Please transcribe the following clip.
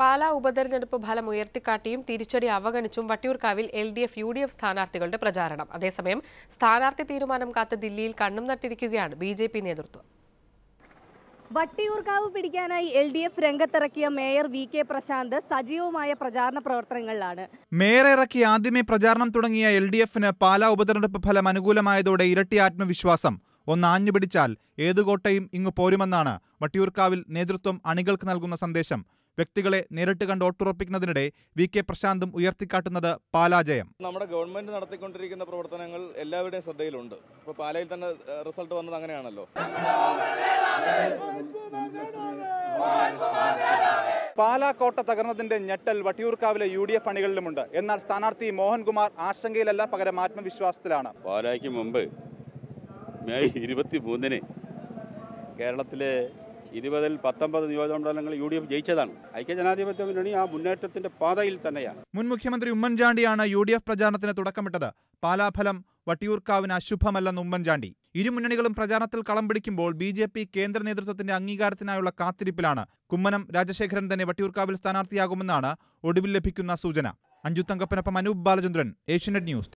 പാലാ ഉപതെരഞ്ഞെടുപ്പ് ഫലം ഉയർത്തിക്കാട്ടിയും തിരിച്ചടി അവഗണിച്ചും വട്ടിയൂർക്കാവിൽ L D F U D F സ്ഥാനാർത്ഥികളുടെ പ്രചാരണം അതേസമയം സ്ഥാനാർത്ഥി തീരുമാനം കാത്ത് ദില്ലിയിൽ കണ്ണും നട്ടിരിക്കുകയാണ് ബി ജെ പി നേതൃത്വം വട്ടിയൂർക്കാവ് പിടിക്കാനായി എൽ ഡി എഫ് രംഗത്തിറക്കിയ മേയർ വി കെ പ്രശാന്ത് സജീവമായ പ്രചാരണ പ്രവർത്തനങ്ങളിലാണ് മേയർ ഇറക്കി ആദ്യമേ പ്രചാരണം തുടങ്ങിയ എൽ ഡി എഫിന് പാലാ ഉപതെരഞ്ഞെടുപ്പ് ഫലം അനുകൂലമായതോടെ ഇരട്ടി ആത്മവിശ്വാസം ഒന്ന് ആഞ്ഞുപിടിച്ചാൽ ഏതു കോട്ടയും ഇങ്ങു പോരുമെന്നാണ് വട്ടിയൂർക്കാവിൽ നേതൃത്വം അണികൾക്ക് നൽകുന്ന സന്ദേശം വ്യക്തികളെ നേരിട്ട് കണ്ട് വോട്ടുറപ്പിക്കുന്നതിനിടെ വി കെ പ്രശാന്തും ഉയർത്തിക്കാട്ടുന്നത് പാലാജയം നമ്മുടെ ഗവൺമെന്റ് നടത്തിക്കൊണ്ടിരിക്കുന്ന പ്രവർത്തനങ്ങൾ എല്ലാവരുടെയും ശ്രദ്ധയിലുണ്ട് ഇപ്പോൾ പാലയിൽ തന്നെ റിസൾട്ട് വന്നത് അങ്ങനെയാണല്ലോ പാലാ കോട്ട തകർന്നതിന്റെ ഞെട്ടൽ വട്ടിയൂർക്കാവിലെ യു ഡി എഫ് അണികളിലുമുണ്ട് എന്നാൽ സ്ഥാനാർത്ഥി മോഹൻകുമാർ ആശങ്കയിലല്ല പകരം ആത്മവിശ്വാസത്തിലാണ് പാലായ്ക്ക് മുമ്പ് മെയ് ഇരുപത്തി മൂന്നിന് കേരളത്തിലെ ഇരുപതിൽ പത്തൊമ്പത് നിയോജകമണ്ഡലങ്ങൾ യു ഡി എഫ് ജയിച്ചതാണ് ഐക്യജനാധിപത്യ മുന്നണി ആ മുന്നേറ്റത്തിന്റെ പാതയിൽ തന്നെയാണ് മുൻ മുഖ്യമന്ത്രി ഉമ്മൻചാണ്ടിയാണ് യു ഡി എഫ് പ്രചാരണത്തിന് തുടക്കമിട്ടത് പാലാഫലം വട്ടിയൂർക്കാവിന് അശുഭമല്ലെന്ന് ഉമ്മൻചാണ്ടി ഇരു മുന്നണികളും പ്രചാരണത്തിൽ കളം പിടിക്കുമ്പോൾ ബി ജെ പി കേന്ദ്ര നേതൃത്വത്തിന്റെ അംഗീകാരത്തിനായുള്ള കാത്തിരിപ്പിലാണ് കുമ്മനം രാജശേഖരൻ തന്നെ വട്ടിയൂർക്കാവിൽ സ്ഥാനാർത്ഥിയാകുമെന്നാണ് ഒടുവിൽ ലഭിക്കുന്ന സൂചന അഞ്ജു തങ്കപ്പനൊപ്പം അനൂപ് ബാലചന്ദ്രൻ ഏഷ്യനെറ്റ് ന്യൂസ്